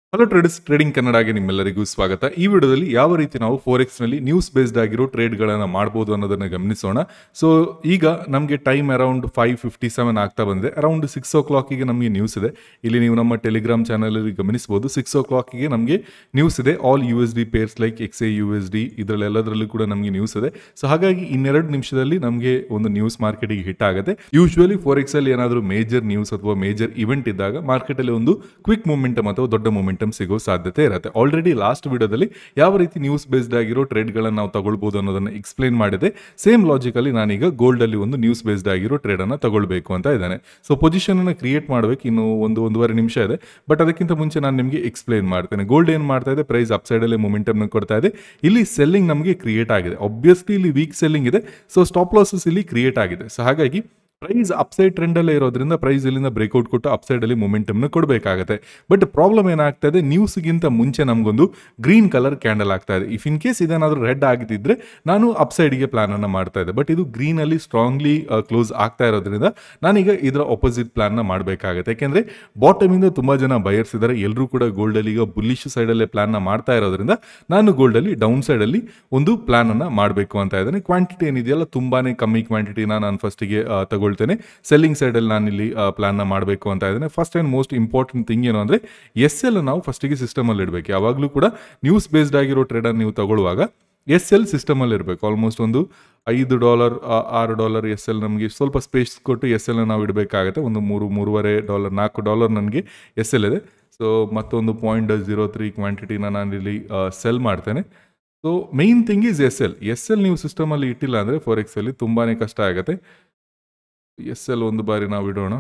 hello traders trading ಕನ್ನಡಗೆ ನಿಮ್ಮೆಲ್ಲರಿಗೂ ಸ್ವಾಗತ ಈ ವಿಡಿಯೋದಲ್ಲಿ ಯಾವ ರೀತಿ ನಾವು ಫೋರೆಕ್ಸ್ ನಲ್ಲಿ ನ್ಯೂಸ್ ಬೇಸ್ಡ್ ಆಗಿರೋ ಟ್ರೇಡ್ಗಳನ್ನು ಮಾಡಬಹುದು ಅನ್ನೋದನ್ನ ಗಮನಿಸೋಣ ಸೊ ಈಗ ನಮಗೆ time around five fifty seven ಆಗ್ತಾ ಬಂದಿದೆ ಅರೌಂಡ್ ಸಿಕ್ಸ್ ಓ ಕ್ಲಾಕಿಗೆ ನಮಗೆ ನ್ಯೂಸ್ ಇದೆ ಇಲ್ಲಿ ನೀವು ನಮ್ಮ ಟೆಲಿಗ್ರಾಮ್ ಚಾನಲಲ್ಲಿ ಗಮನಿಸಬಹುದು ಸಿಕ್ಸ್ ಓ ಕ್ಲಾಕಿಗೆ ನಮಗೆ ನ್ಯೂಸ್ ಇದೆ all U S D pairs like X A U S D ಇದರಲ್ಲೆಲ್ಲದರಲ್ಲೂ ಕೂಡ ನಮಗೆ ನ್ಯೂಸ್ ಇದೆ ಸೊ ಹಾಗಾಗಿ ಇನ್ನೆರಡು ನಿಮಿಷದಲ್ಲಿ ನಮಗೆ ಒಂದು ನ್ಯೂಸ್ ಮಾರ್ಕೆಟಿಗೆ ಹಿಟ್ ಆಗುತ್ತೆ ಯೂಶುವಲಿ ಫೋರೆಕ್ಸ್ ಅಲ್ಲಿ ಏನಾದರೂ ಮೇಜರ್ ನ್ಯೂಸ್ ಅಥವಾ ಮೇಜರ್ ಇವೆಂಟ್ ಇದ್ದಾಗ ಮಾರ್ಕೆಟ್ ಅಲ್ಲಿ ಒಂದು ಕ್ವಿಕ್ ಮೂಮೆಂಟಮ್ ಅಥವಾ ದೊಡ್ಡ ಮೂಮೆಂಟಮ್ ಸಿಗೋ ಸಾಧ್ಯತೆ ಇರುತ್ತೆ ಆಲ್ರೆಡಿ ಲಾಸ್ಟ್ ವಿಡಿಯೋದಲ್ಲಿ ಯಾವ ರೀತಿ ನ್ಯೂಸ್ ಬೇಸ್ಡ್ ಆಗಿರೋ ಟ್ರೇಡ್ಗಳನ್ನು ನಾವು ತಗೊಳ್ಬಹುದು ಅನ್ನೋದನ್ನ ಎಕ್ಸ್ಪ್ಲೈನ್ ಮಾಡಿದೆ ಸೇಮ್ ಲಾಜಿಕಲ್ಲಿ ನಾನೀಗ ಗೋಲ್ಡ್ ಅಲ್ಲಿ ಒಂದು ನ್ಯೂಸ್ ಬೇಸ್ಡ್ ಆಗಿರೋ ಟ್ರೇಡ್ ಅನ್ನ ತಗೊಳ್ಬೇಕು ಅಂತ ಇದ್ದಾನೆ ಸೊ ಪೊಸಿಷನ್ ಅನ್ನ ಕ್ರಿಯೇಟ್ ಮಾಡಬೇಕು ಇನ್ನು ಒಂದು ಒಂದೂವರೆ ನಿಮಿಷ ಇದೆ ಬಟ್ ಅದಕ್ಕಿಂತ ಮುಂಚೆ ನಾನು ನಿಮಗೆ ಎಕ್ಸ್ಪ್ಲೈನ್ ಮಾಡ್ತೇನೆ ಗೋಲ್ಡ್ ಏನು ಮಾಡ್ತಾ ಇದೆ ಪ್ರೈಸ್ ಅಪ್ಸೈಡ್ ಅಲ್ಲಿ ಮೂಮೆಂಟಮ್ ಕೊಡ್ತಾ ಇದೆ ಇಲ್ಲಿ ಸೆಲ್ಲಿಂಗ್ ನಮಗೆ ಕ್ರಿಯೇಟ್ ಆಗಿದೆ ಆಬ್ವಿಯಸ್ಲಿ ಇಲ್ಲಿ ವೀಕ್ ಸೆಲ್ಲಿಂಗ್ ಇದೆ ಸೊ ಸ್ಟಾಪ್ ಲಾಸಸ್ ಇಲ್ಲಿ ಕ್ರಿಯೇಟ್ ಆಗಿದೆ ಸೊ ಹಾಗಾಗಿ ಪ್ರೈಸ್ ಅಪ್ಸೈಡ್ ಟ್ರೆಂಡ್ ಅಲ್ಲೇ ಇರೋದ್ರಿಂದ ಪ್ರೈಸ್ ಇಲ್ಲಿಂದ ಬ್ರೇಕ್ಔಟ್ ಕೊಟ್ಟು ಅಪ್ಸೈಡ್ ಅಲ್ಲಿ ಮೊಮೆಂಟಮ್ನ ಕೊಡಬೇಕಾಗುತ್ತೆ ಬಟ್ ಪ್ರಾಬ್ಲಮ್ ಏನಾಗ್ತಾ ಇದೆ ನ್ಯೂಸ್ಗಿಂತ ಮುಂಚೆ ನಮಗೊಂದು ಗ್ರೀನ್ ಕಲರ್ ಕ್ಯಾಂಡಲ್ ಆಗ್ತಾ ಇದೆ ಇಫ್ ಇನ್ ಕೇಸ್ ಇದೇನಾದರೂ ರೆಡ್ ಆಗಿದ್ದಿದ್ರೆ ನಾನು ಅಪ್ಸೈಡ್ಗೆ ಪ್ಲಾನ್ ಅನ್ನ ಮಾಡ್ತಾ ಇದ್ದೆ ಬಟ್ ಇದು ಗ್ರೀನ್ ಅಲ್ಲಿ ಸ್ಟ್ರಾಂಗ್ಲಿ ಕ್ಲೋಸ್ ಆಗ್ತಾ ಇರೋದ್ರಿಂದ ನಾನೀಗ ಇದರ ಆಪೋಸಿಟ್ ಪ್ಲಾನ್ ನ ಮಾಡಬೇಕಾಗುತ್ತೆ ಯಾಕೆಂದ್ರೆ ಬಾಟಮ್ ಇಂದ ತುಂಬಾ ಜನ ಬಯರ್ಸ್ ಇದ್ದಾರೆ ಎಲ್ಲರೂ ಕೂಡ ಗೋಲ್ಡ್ ಅಲ್ಲಿ ಈಗ ಬುಲ್ಲಿಶ್ ಸೈಡ್ ಅಲ್ಲೇ ಪ್ಲಾನ್ ನ ಮಾಡ್ತಾ ಇರೋದ್ರಿಂದ ನಾನು ಗೋಲ್ಡ್ ಅಲ್ಲಿ ಡೌನ್ ಸೈಡ್ ಅಲ್ಲಿ ಒಂದು ಪ್ಲಾನ್ ಅನ್ನ ಮಾಡಬೇಕು ಅಂತ ಇದ್ದೇನೆ ಕ್ವಾಂಟಿಟಿ ಏನಿದೆಯಲ್ಲ ತುಂಬಾನೇ ಕಮ್ಮಿ ಕ್ವಾಂಟಿಟಿನ ನಾನು ಫಸ್ಟಿಗೆ ತಗೊಳ್ತೇನೆ ಸೆಲ್ಲಿಂಗ್ ಸೈಡಲ್ಲಿ ನಾನು ಇಲ್ಲಿ ಪ್ಲಾನ್ನ ಮಾಡಬೇಕು ಅಂತ ಇದ್ದೇನೆ first and most important thing ಏನು ಅಂದರೆ ಎಸ್ ಎಲ್ ನಾವು ಫಸ್ಟಿಗೆ ಸಿಸ್ಟಮಲ್ಲಿ ಇಡಬೇಕು ಯಾವಾಗಲೂ ಕೂಡ ನ್ಯೂಸ್ ಬೇಸ್ಡ್ ಆಗಿರೋ ಟ್ರೇಡನ್ನು ನೀವು ತಗೊಳ್ಳುವಾಗ ಎಸ್ ಎಲ್ ಸಿಸ್ಟಮಲ್ಲಿ ಇರಬೇಕು ಆಲ್ಮೋಸ್ಟ್ ಒಂದು ಐದು ಡಾಲರ್ ಆರು ಡಾಲರ್ ಎಸ್ ಎಲ್ ನಮಗೆ ಸ್ವಲ್ಪ ಸ್ಪೇಸ್ ಕೊಟ್ಟು ಎಸ್ ಎಲ್ ನಾವು ಇಡಬೇಕಾಗುತ್ತೆ ಒಂದು ಮೂರು ಮೂರುವರೆ ಡಾಲರ್ ನಾಲ್ಕು ಡಾಲರ್ ನನಗೆ ಎಸ್ ಎಲ್ ಇದೆ ಸೊ ಮತ್ತೊಂದು ಪಾಯಿಂಟ್ ಜೀರೋ ತ್ರೀ ಕ್ವಾಂಟಿಟಿನ ನಾನು ಇಲ್ಲಿ ಸೆಲ್ ಮಾಡ್ತೇನೆ so main thing is S L S L ನೀವು ಸಿಸ್ಟಮಲ್ಲಿ ಇಟ್ಟಿಲ್ಲ ಅಂದರೆ ಫಾರ್ ಎಕ್ಸಲ್ಲಿ ತುಂಬಾ ಕಷ್ಟ ಆಗುತ್ತೆ ಎಸ್ ಎಲ್ ಒಂದು ಬಾರಿ ನಾವು ಇಡೋಣ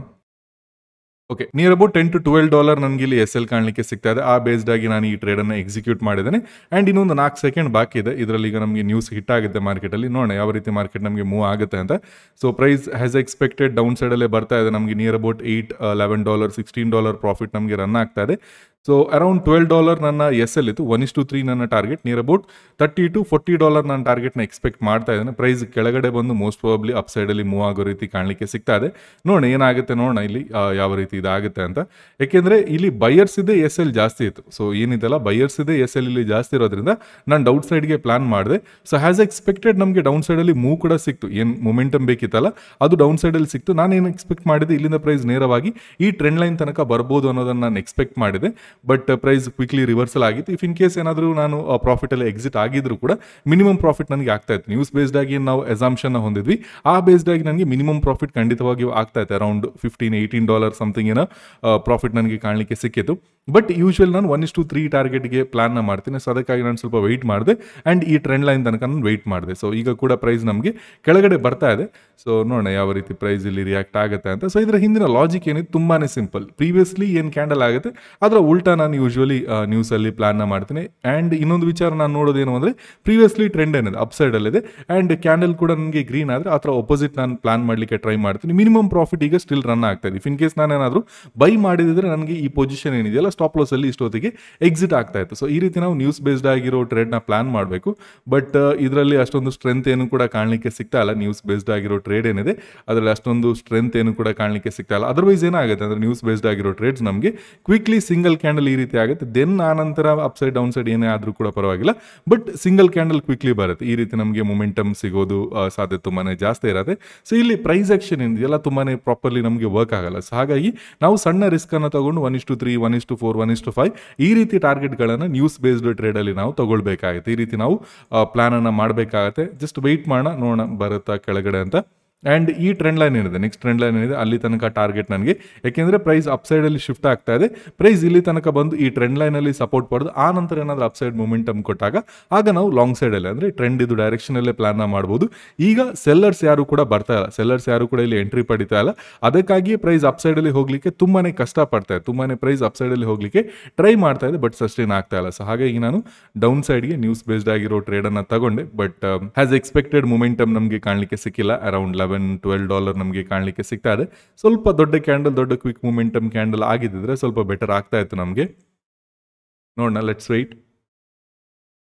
okay near about ten to twelve dollar ನನಗೆ ಇಲ್ಲಿ ಎಸ್ ಎಲ್ ಕಾಣಲಿಕ್ಕೆ ಸಿಗ್ತಾ ಇದೆ ಆ ಬೇಸ್ಡ್ ಆಗಿ ನಾನು ಈ ಟ್ರೇಡನ್ನು ಎಕ್ಸಿಕ್ಯೂಟ್ ಮಾಡಿದ್ದೇನೆ ಆ್ಯಂಡ್ ಇನ್ನೊಂದು ನಾಲ್ಕು ಸೆಕೆಂಡ್ ಬಾಕಿ ಇದೆ ಇದರಲ್ಲಿ ಈಗ ನಮಗೆ ನ್ಯೂಸ್ ಹಿಟ್ ಆಗುತ್ತೆ ಮಾರ್ಕೆಟಲ್ಲಿ ನೋಡೋಣ ಯಾವ ರೀತಿ ಮಾರ್ಕೆಟ್ ನಮಗೆ ಮೂವ್ ಆಗುತ್ತೆ ಅಂತ so price has expected down ಸೈಡಲ್ಲೇ ಬರ್ತಾ ಇದೆ ನಮಗೆ near about eight eleven dollar sixteen dollar profit ನಮಗೆ ರನ್ ಆಗ್ತಾ ಇದೆ ಸೊ ಅರೌಂಡ್ ಟ್ವೆಲ್ ಡಾಲರ್ ನನ್ನ ಎಸ್ ಎಲ್ ಇತ್ತು ಒನ್ ಇಸ್ ಟು ತ್ರೀ ನನ್ನ target near about thirty to forty dollar ನನ್ನ ಟಾರ್ಗೆಟ್ನ ಎಕ್ಸ್ಪೆಕ್ಟ್ ಮಾಡ್ತಾ ಇದ್ದೇನೆ ಪ್ರೈಸ್ ಕೆಳಗಡೆ ಬಂದು ಮೋಸ್ಟ್ ಪ್ರಾಬಬ್ಲಿ ಅಪ್ ಸೈಡಲ್ಲಿ ಮೂವ್ ಆಗೋ ರೀತಿ ಕಾಣಲಿಕ್ಕೆ ಸಿಗ್ತಾ ಇದೆ ನೋಡೋಣ ಏನಾಗುತ್ತೆ ನೋಡೋಣ ಇಲ್ಲಿ ಯಾವ ರೀತಿ ಇದಾಗುತ್ತೆ ಅಂತ ಯಾಕೆಂದರೆ ಇಲ್ಲಿ ಬೈಯರ್ಸ್ ಇದೆ ಎಸ್ ಎಲ್ ಜಾಸ್ತಿ ಇತ್ತು ಸೊ ಏನಿದೆಲ್ಲ ಬೈಯರ್ಸ್ ಇದೆ ಎಸ್ ಎಲ್ ಇಲ್ಲಿ ಜಾಸ್ತಿ ಇರೋದ್ರಿಂದ ನಾನು ಡೌನ್ ಸೈಡ್ಗೆ ಪ್ಲಾನ್ ಮಾಡಿದೆ ಸೊ ಹ್ಯಾಸ್ ಎಕ್ಸ್ಪೆಕ್ಟೆಡ್ ನಮಗೆ ಡೌನ್ ಸೈಡಲ್ಲಿ ಮೂವ್ ಕೂಡ ಸಿಕ್ತು ಏನು ಮೊಮೆಂಟಮ್ ಬೇಕಿತ್ತಲ್ಲ ಅದು ಡೌನ್ ಸೈಡಲ್ಲಿ ಸಿಕ್ತು ನಾನು ಏನು ಎಕ್ಸ್ಪೆಕ್ಟ್ ಮಾಡಿದೆ ಇಲ್ಲಿಂದ ಪ್ರೈಸ್ ನೇರವಾಗಿ ಈ ಟ್ರೆಂಡ್ ಲೈನ್ ತನಕ ಬರ್ಬೋದು ಅನ್ನೋದನ್ನು ನಾನು ಎಕ್ಸ್ಪೆಕ್ಟ್ ಮಾಡಿದೆ ಬಟ್ ಪ್ರೈಸ್ ಕ್ವಿಕ್ಲಿ ರಿವರ್ಸಲ್ ಆಗಿತ್ತು ಇಫ್ ಇನ್ ಕೇಸ್ ಏನಾದರೂ ನಾನು ಪ್ರಾಫಿಟಲ್ಲಿ ಎಕ್ಸಿಟ್ ಆಗಿದ್ರು ಕೂಡ ಮಿನಿಮಮ್ ಪ್ರಾಫಿಟ್ ನನಗೆ ಆಗ್ತಾ ಇತ್ತು ನ್ಯೂಸ್ ಬೇಸ್ಡ್ ಆಗಿ ನಾವು ಎಸಾಮ್ಷನ್ ಹೊಂದಿದ್ವಿ ಆ ಬೇಸ್ಡ್ ಆಗಿ ನನಗೆ ಮಿನಿಮಮ್ ಪ್ರಾಫಿಟ್ ಖಂಡಿತವಾಗಿಯೂ ಆಗ್ತಾ ಇತ್ತು around fifteen eighteen dollar something ಏನೋ ಪ್ರಾಫಿಟ್ ನನಗೆ ಕಾಣಲಿಕ್ಕೆ ಸಿಕ್ಕಿತ್ತು ಬಟ್ ಯೂಶ್ವಲ್ ನಾನು ಒನ್ ಇಸ್ ಟು ತ್ರೀ ಟಾರ್ಗೆಟ್ಗೆ ಪ್ಲಾನ್ನ ಮಾಡ್ತೀನಿ ಸೊ ಅದಕ್ಕಾಗಿ ನಾನು ಸ್ವಲ್ಪ ವೆಯ್ಟ್ ಮಾಡಿದೆ ಆ್ಯಂಡ್ ಈ ಟ್ರೆಂಡ್ ಲೈನ್ ತನಕ ನಾನು ವೆಯ್ಟ್ ಮಾಡಿದೆ ಸೊ ಈಗ ಕೂಡ ಪ್ರೈಸ್ ನಮಗೆ ಕೆಳಗಡೆ ಬರ್ತಾ ಇದೆ ಸೊ ನೋಡೋಣ ಯಾವ ರೀತಿ ಪ್ರೈಸ್ ಇಲ್ಲಿ ರಿಯಾಕ್ಟ್ ಆಗುತ್ತೆ ಅಂತ ಸೊ ಇದರ ಹಿಂದಿನ ಲಾಜಿಕ್ ಏನಿದೆ ತುಂಬಾ ಸಿಂಪಲ್ ಪ್ರೀವಿಯಸ್ಲಿ ಏನು ಕ್ಯಾಂಡಲ್ ಆಗುತ್ತೆ ಅದರ ಉಲ್ಟಾ ನಾನು ಯೂಶ್ವಲಿ ನ್ಯೂಸಲ್ಲಿ ಪ್ಲಾನ್ನ ಮಾಡ್ತೀನಿ ಆ್ಯಂಡ್ ಇನ್ನೊಂದು ವಿಚಾರ ನಾನು ನೋಡೋದೇನು ಅಂದರೆ ಪ್ರೀವಿಯಸ್ಲಿ ಟ್ರೆಂಡ್ ಏನಿದೆ ಅಪ್ ಸೈಡಲ್ಲಿದೆ ಆ್ಯಂಡ್ ಕ್ಯಾಂಡಲ್ ಕೂಡ ನನಗೆ ಗ್ರೀನ್ ಆದರೆ ಆ ಥರ ಒಪೋಸಿಟ್ ನಾನು ಪ್ಲಾನ್ ಮಾಡಲಿಕ್ಕೆ ಟ್ರೈ ಮಾಡ್ತೀನಿ ಮಿನಿಮಮ್ ಪ್ರಾಫಿಟ್ ಈಗ ಸ್ಟಿಲ್ ರನ್ ಆಗ್ತಾ ಇದೆ ಇಫ್ ಇನ್ ಕೇಸ್ ನಾನೇನಾದರೂ ಬೈ ಮಾಡಿದ್ರೆ ನನಗೆ ಈ ಪೊಸಿಷನ್ ಏನಿದೆಯಲ್ಲ ಸ್ಟಾಪ್ ಲಾಸಲ್ಲಿ ಇಷ್ಟೊತ್ತಿಗೆ ಎಕ್ಸಿಟ್ ಆಗ್ತಾ ಇತ್ತು ಸೊ ಈ ರೀತಿ ನಾವು ನ್ಯೂಸ್ ಬೇಸ್ಡ್ ಆಗಿರೋ ಟ್ರೇಡ್ನ ಪ್ಲಾನ್ ಮಾಡಬೇಕು ಬಟ್ ಇದರಲ್ಲಿ ಅಷ್ಟೊಂದು ಸ್ಟ್ರೆಂತ್ ಏನು ಕೂಡ ಕಾಣಲಿಕ್ಕೆ ಸಿಗ್ತಾ ಇಲ್ಲ ನ್ಯೂಸ್ ಬೇಸ್ಡ್ ಆಗಿರೋ ಟ್ರೇಡ್ ಏನಿದೆ ಅದರಲ್ಲಿ ಅಷ್ಟೊಂದು ಸ್ಟ್ರೆಂತ್ ಏನು ಕೂಡ ಕಾಣಲಿಕ್ಕೆ ಸಿಗ್ತಾ ಇಲ್ಲ ಅದರ್ವೈಸ್ ಏನಾಗುತ್ತೆ ಅಂದರೆ ನ್ಯೂಸ್ ಬೇಸ್ಡ್ ಆಗಿರೋ ಟ್ರೇಡ್ಸ್ ನಮಗೆ ಕ್ವಿಕ್ಲಿ ಸಿಂಗಲ್ ಕ್ಯಾಂಡಲ್ ಈ ರೀತಿ ಆಗುತ್ತೆ ದೆನ್ ಆ ನಂತರ ಅಪ್ ಸೈಡ್ ಡೌನ್ ಸೈಡ್ ಏನೇ ಆದರೂ ಕೂಡ ಪರವಾಗಿಲ್ಲ ಬಟ್ ಸಿಂಗಲ್ ಕ್ಯಾಂಡಲ್ ಕ್ವಿಕ್ಲಿ ಬರುತ್ತೆ ಈ ರೀತಿ ನಮಗೆ ಮೊಮೆಂಟಮ್ ಸಿಗೋದು ಸಾಧ್ಯತೆ ತುಂಬಾ ಜಾಸ್ತಿ ಇರುತ್ತೆ ಸೊ ಇಲ್ಲಿ ಪ್ರೈಸ್ ಆಕ್ಷನ್ ಏನಿದೆಯಲ್ಲ ತುಂಬಾ ಪ್ರಾಪರ್ಲಿ ನಮಗೆ ವರ್ಕ್ ಆಗಲ್ಲ ಸೊ ಹಾಗಾಗಿ ನಾವು ಸಣ್ಣ ರಿಸ್ಕ್ ಅನ್ನು ತಗೊಂಡು one is to three one is to four one is to five ಈ ರೀತಿ ಟಾರ್ಗೆಟ್ಗಳನ್ನು ನ್ಯೂಸ್ ಬೇಸ್ಡ್ ಟ್ರೇಡಲ್ಲಿ ನಾವು ತಗೊಳ್ಬೇಕಾಗುತ್ತೆ ಈ ರೀತಿ ನಾವು ಪ್ಲಾನ್ ಅನ್ನು ಮಾಡಬೇಕಾಗತ್ತೆ ಜಸ್ಟ್ ವೆಯ್ಟ್ ಮಾಡೋಣ ನೋಡೋಣ ಬರುತ್ತಾ ಕೆಳಗಡೆ ಅಂತ ಆ್ಯಂಡ್ ಈ ಟ್ರೆಂಡ್ ಲೈನ್ ಏನಿದೆ ನೆಕ್ಸ್ಟ್ ಟ್ರೆಂಡ್ ಲೈನ್ ಏನಿದೆ ಅಲ್ಲಿ ತನಕ ಟಾರ್ಗೆಟ್ ನನಗೆ ಯಾಕೆಂದರೆ ಪ್ರೈಸ್ ಅಪ್ಸೈಡಲ್ಲಿ ಶಿಫ್ಟ್ ಆಗ್ತಾ ಇದೆ ಪ್ರೈಸ್ ಇಲ್ಲಿ ತನಕ ಬಂದು ಈ ಟ್ರೆಂಡ್ ಲೈನಲ್ಲಿ ಸಪೋರ್ಟ್ ಪಡೆದು ಆ ನಂತರ ಏನಾದರೂ ಅಪ್ಸೈಡ್ ಮೂಮೆಂಟಮ್ ಕೊಟ್ಟಾಗ ಆಗ ನಾವು ಲಾಂಗ್ ಸೈಡಲ್ಲಿ ಅಂದರೆ ಟ್ರೆಂಡ್ ಇದು ಡೈರೆಕ್ಷನಲ್ಲೇ ಪ್ಲಾನ್ನ ಮಾಡ್ಬೋದು ಈಗ ಸೆಲ್ಲರ್ಸ್ ಯಾರು ಕೂಡ ಬರ್ತಾ ಇಲ್ಲ ಸೆಲ್ಲರ್ಸ್ ಯಾರು ಕೂಡ ಇಲ್ಲಿ ಎಂಟ್ರಿ ಪಡಿತಾ ಇಲ್ಲ ಅದಕ್ಕಾಗಿ ಪ್ರೈಸ್ ಅಪ್ಸೈಡಲ್ಲಿ ಹೋಗಲಿಕ್ಕೆ ತುಂಬಾ ಕಷ್ಟಪಡ್ತಾ ಇದೆ ತುಂಬಾ ಪ್ರೈಸ್ ಅಪ್ಸೈಡಲ್ಲಿ ಹೋಗಲಿಕ್ಕೆ ಟ್ರೈ ಮಾಡ್ತಾ ಇದೆ ಬಟ್ ಸಸ್ಟೈನ್ ಆಗ್ತಾ ಇಲ್ಲ ಸೊ ಹಾಗಾಗಿ ನಾನು ಡೌನ್ ಸೈಡ್ಗೆ ನ್ಯೂಸ್ ಬೇಸ್ಡ್ ಆಗಿರೋ ಟ್ರೇಡನ್ನು ತಗೊಂಡೆ ಬಟ್ ಹ್ಯಾಸ್ ಎಕ್ಸ್ಪೆಕ್ಟೆಡ್ ಮೂಮೆಂಟಮ್ ನಮಗೆ ಕಾಣಲಿಕ್ಕೆ ಸಿಕ್ಕಿಲ್ಲ ಅರೌಂಡ್ ಲೆವೆನ್ ಟ್ವೆಲ್ ಡಾಲರ್ ನಮಗೆ ಕಾಣಲಿಕ್ಕೆ ಸಿಗ್ತಾ ಇದೆ ಸ್ವಲ್ಪ ದೊಡ್ಡ ಕ್ಯಾಂಡಲ್ ದೊಡ್ಡ ಕ್ವಿಕ್ ಮೂಮೆಂಟಮ್ ಕ್ಯಾಂಡಲ್ ಆಗಿದ್ದಿದ್ರೆ ಸ್ವಲ್ಪ ಬೆಟರ್ ಆಗ್ತಾ ಇತ್ತು ನಮಗೆ ನೋಡೋಣ ಲೆಟ್ಸ್ ವೆಯ್ಟ್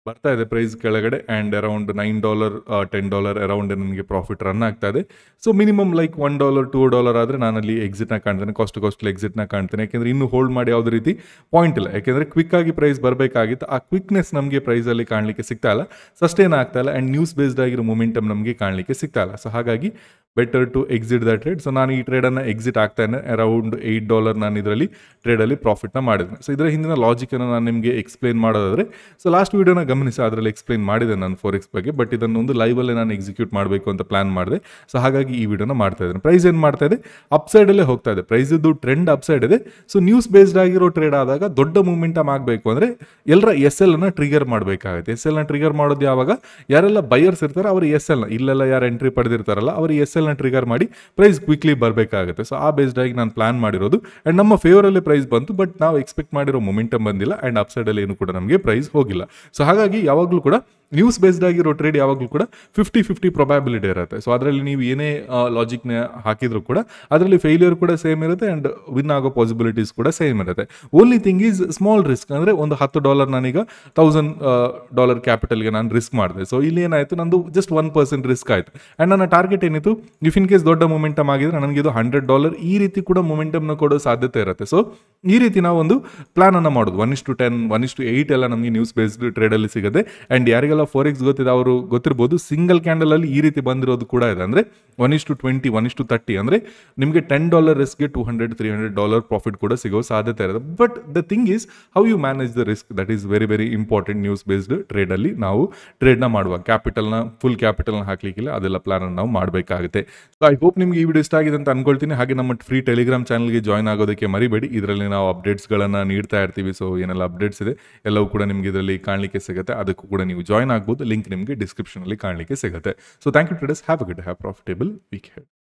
ಬರ್ತಾ ಇದೆ ಪ್ರೈಸ್ ಕೆಳಗಡೆ and around nine dollar ten dollar around ನನಗೆ ಪ್ರಾಫಿಟ್ ರನ್ ಆಗ್ತಾ ಇದೆ so minimum like one dollar two dollar ಆದರೆ ನಾನಲ್ಲಿ ಎಕ್ಸಿಟ್ನ ಕಾಣ್ತೇನೆ ಕಾಸ್ಟ್ ಕಾಸ್ಟ್ಲಿ ಎಕ್ಸಿಟ್ನ ಕಾಣ್ತೇನೆ ಯಾಕೆಂದರೆ ಇನ್ನು ಹೋಲ್ಡ್ ಮಾಡಿ ಯಾವುದೇ ರೀತಿ ಪಾಯಿಂಟ್ ಇಲ್ಲ ಯಾಕೆಂದರೆ ಕ್ವಿಕ್ ಆಗಿ ಪ್ರೈಸ್ ಬರಬೇಕಾಗಿತ್ತು ಆ ಕ್ವಿಕ್ನೆಸ್ ನಮಗೆ ಪ್ರೈಸಲ್ಲಿ ಕಾಣಲಿಕ್ಕೆ ಸಿಗ್ತಾ ಇಲ್ಲ ಸಸ್ಟೇನ್ ಆಗ್ತಾ ಇಲ್ಲ ಆ್ಯಂಡ್ ನ್ಯೂಸ್ ಬೇಸ್ಡ್ ಆಗಿರೋ ಮೊಮೆಂಟಮ್ ನಮಗೆ ಕಾಣಲಿಕ್ಕೆ ಸಿಗ್ತಾ ಇಲ್ಲ ಸೊ ಹಾಗಾಗಿ better to exit the trade so ನಾನು ಈ ಟ್ರೇಡನ್ನು ಎಕ್ಸಿಟ್ ಆಗ್ತಾನೆ ಅರೌಂಡ್ ಏಯ್ಟ್ ಡಾಲರ್ ನಾನು ಇದರಲ್ಲಿ ಟ್ರೇಡಲ್ಲಿ ಪ್ರಾಫಿಟ್ನ ಮಾಡಿದ್ದೇನೆ ಸೊ ಇದರ ಹಿಂದಿನ ಲಾಜಿಕನ್ನು ನಾನು ನಿಮಗೆ ಎಕ್ಸ್ಪ್ಲೇನ್ ಮಾಡೋದಾದರೆ ಸೊ ಲಾಸ್ಟ್ ವೀಡಿಯೋನ ಗಮನಿಸಿ ಅದರಲ್ಲಿ ಎಕ್ಸ್ಪ್ಲೇನ್ ಮಾಡಿದೆ ನಾನು ಫೋರೆಕ್ಸ್ ಬಗ್ಗೆ ಬಟ್ ಇದನ್ನು ಒಂದು ಲೈವಲ್ಲೇ ನಾನು ಎಕ್ಸಿಕ್ಯೂಟ್ ಮಾಡಬೇಕು ಅಂತ ಪ್ಲಾನ್ ಮಾಡಿದೆ ಸೊ ಹಾಗಾಗಿ ಈ ವಿಡಿಯೋನ ಮಾಡ್ತಾ ಇದ್ದೇನೆ ಪ್ರೈಸ್ ಏನು ಮಾಡ್ತಾ ಇದೆ ಅಪ್ಸೈಡಲ್ಲೇ ಹೋಗ್ತಾ ಇದೆ ಪ್ರೈಸಿದ್ದು ಟ್ರೆಂಡ್ ಅಪ್ಸೈಡ್ ಇದೆ ಸೊ ನ್ಯೂಸ್ ಬೇಸ್ಡ್ ಆಗಿರೋ ಟ್ರೇಡ್ ಆದಾಗ ದೊಡ್ಡ ಮೂಮೆಂಟಮ್ ಆಗಬೇಕು ಅಂದರೆ ಎಲ್ಲರ ಎಸ್ ಎಲ್ ಅನ್ನ ಟ್ರಿಗರ್ ಮಾಡಬೇಕಾಗುತ್ತೆ ಎಸ್ ಎಲ್ ನ ಟ್ರಿಗರ್ ಮಾಡೋದು ಯಾವಾಗ ಯಾರೆಲ್ಲ ಬೈಯರ್ಸ್ ಇರ್ತಾರೆ ಅವರು ಎಸ್ ಎಲ್ ನ ಇಲ್ಲೆಲ್ಲ ಯಾರು ಎಂಟ್ರಿ ಪಡೆದಿರ್ತಾರಲ್ಲ ಅವರು ಎಸ್ ಎಲ್ ನ ಟ್ರಿಗರ್ ಮಾಡಿ ಪ್ರೈಸ್ ಕ್ವಿಕ್ಲಿ ಬರಬೇಕಾಗುತ್ತೆ ಸೊ ಆ ಬೇಸ್ಡ್ ಆಗಿ ನಾನು ಪ್ಲಾನ್ ಮಾಡಿರೋದು ಆ್ಯಂಡ್ ನಮ್ಮ ಫೇವರಲ್ಲೇ ಪ್ರೈಸ್ ಬಂತು ಬಟ್ ನಾವು ಎಕ್ಸ್ಪೆಕ್ಟ್ ಮಾಡಿರೋ ಮೊಮೆಂಟಮ್ ಬಂದಿಲ್ಲ ಆ್ಯಂಡ್ ಅಪ್ಸೈಡಲ್ಲಿ ಏನು ಕೂಡ ನಮಗೆ ಪ್ರೈಸ್ ಹೋಗಿಲ್ಲ ಸೊ ಹಾಗಾಗಿ ಯಾವಾಗಲೂ ಕೂಡ ನ್ಯೂಸ್ ಬೇಸ್ಡ್ ಆಗಿರೋ ಟ್ರೇಡ್ ಯಾವಾಗಲೂ ಕೂಡ ಫಿಫ್ಟಿ ಫಿಫ್ಟಿ ಪ್ರೊಬ್ಯಾಬಿಲಿಟಿ ಇರುತ್ತೆ ಸೊ ಅದರಲ್ಲಿ ನೀವು ಏನೇ ಲಾಜಿಕ್ನ ಹಾಕಿದ್ರು ಕೂಡ ಅದರಲ್ಲಿ ಫೇಲ್ಯೂರ್ ಕೂಡ ಸೇಮ್ ಇರುತ್ತೆ ಆ್ಯಂಡ್ ವಿನ್ ಆಗೋ ಪಾಸಿಬಿಲಿಟೀಸ್ ಕೂಡ ಸೇಮ್ ಇರುತ್ತೆ only thing is small risk ಅಂದರೆ ಒಂದು ಹತ್ತು ಡಾಲರ್ ನಾನೀಗ ತೌಸಂಡ್ ಡಾಲರ್ ಕ್ಯಾಪಿಟಲ್ಗೆ ನಾನು ರಿಸ್ಕ್ ಮಾಡಿದೆ ಸೊ ಇಲ್ಲಿ ಏನಾಯಿತು ನಂದು ಜಸ್ಟ್ ಒನ್ ಪರ್ಸೆಂಟ್ ರಿಸ್ಕ್ ಆಯಿತು ಆ್ಯಂಡ್ ನನ್ನ ಟಾರ್ಗೆಟ್ ಏನಿತ್ತು ಇಫ್ ಇನ್ ಕೇಸ್ ದೊಡ್ಡ ಮೊಮೆಂಟಮ್ ಆಗಿದ್ರೆ ನನಗೆ ಇದು ಹಂಡ್ರೆಡ್ ಡಾಲರ್ ಈ ರೀತಿ ಕೂಡ ಮೊಮೆಂಟಮ್ನ ಕೊಡೋ ಸಾಧ್ಯತೆ ಇರುತ್ತೆ ಸೊ ಈ ರೀತಿ ನಾವು ಒಂದು ಪ್ಲಾನ್ ಅನ್ನು ಮಾಡೋದು one is to ten one is to eight ಎಲ್ಲ ನಮಗೆ ನ್ಯೂಸ್ ಬೇಸ್ಡ್ ಟ್ರೇಡಲ್ಲಿ ಸಿಗುತ್ತೆ ಆ್ಯಂಡ್ ಯಾರಿಗೆಲ್ಲ ಫೋರ್ ಎಕ್ಸ್ ಗೊತ್ತಿದೆ ಅವರು ಗೊತ್ತಿರ್ಬೋದು ಸಿಂಗಲ್ ಕ್ಯಾಂಡಲ್ ಅಲ್ಲಿ ಈ ರೀತಿ ಬಂದಿರೋದು ಕೂಡ ಇದೆ ಅಂದರೆ one is to twenty one is to thirty ಅಂದರೆ ನಿಮಗೆ ಟೆನ್ ಡಾಲರ್ ರಿಸ್ಕ್ಗೆ two hundred three hundred dollar profit ಕೂಡ ಸಿಗೋ ಸಾಧ್ಯತೆ ಇರುತ್ತೆ but the thing is how you manage the risk that is very very important news based ಟ್ರೇಡಲ್ಲಿ ನಾವು ಟ್ರೇಡ್ನ ಮಾಡುವ ಕ್ಯಾಪಿಟಲ್ನ ಫುಲ್ ಕ್ಯಾಪಿಟಲ್ನ ಹಾಕ್ಲಿಕ್ಕಿಲ್ಲ ಅದೆಲ್ಲ ಪ್ಲಾನ್ ನಾವು ಮಾಡಬೇಕಾಗುತ್ತೆ ಸೊ ಐ ಹೋಪ್ ನಿಮ್ಗೆ ಈ ವಿಡಿಯೋ ಇಷ್ಟ ಆಗಿದೆ ಅಂತ ಅನ್ಕೊಳ್ತೀನಿ ಹಾಗೆ ನಮ್ಮ ಫ್ರೀ ಟೆಲಿಗ್ರಾಮ್ ಚಾನಲ್ಗೆ ಜಾಯ್ನ್ ಆಗೋದಕ್ಕೆ ಮರಿಬೇಡಿ ಇದರಲ್ಲಿ ನಾವು ಅಪ್ಡೇಟ್ಸ್ಗಳನ್ನು ನೀಡ್ತಾ ಇರ್ತೀವಿ ಸೊ ಏನೆಲ್ಲ ಅಪ್ಡೇಟ್ಸ್ ಇದೆ ಎಲ್ಲವೂ ಕೂಡ ನಿಮಗೆ ಇದರಲ್ಲಿ ಕಾಣಲಿಕ್ಕೆ ಸಿಗುತ್ತೆ ಅದಕ್ಕೂ ಕೂಡ ನೀವು ಜಾಯ್ನ್ ಆಗ್ಬೋದು ಲಿಂಕ್ ನಿಮಗೆ ಡಿಸ್ಕ್ರಿಪ್ಷನಲ್ಲಿ ಕಾಣಲಿಕ್ಕೆ ಸಿಗುತ್ತೆ so thank you traders have a good have profitable week head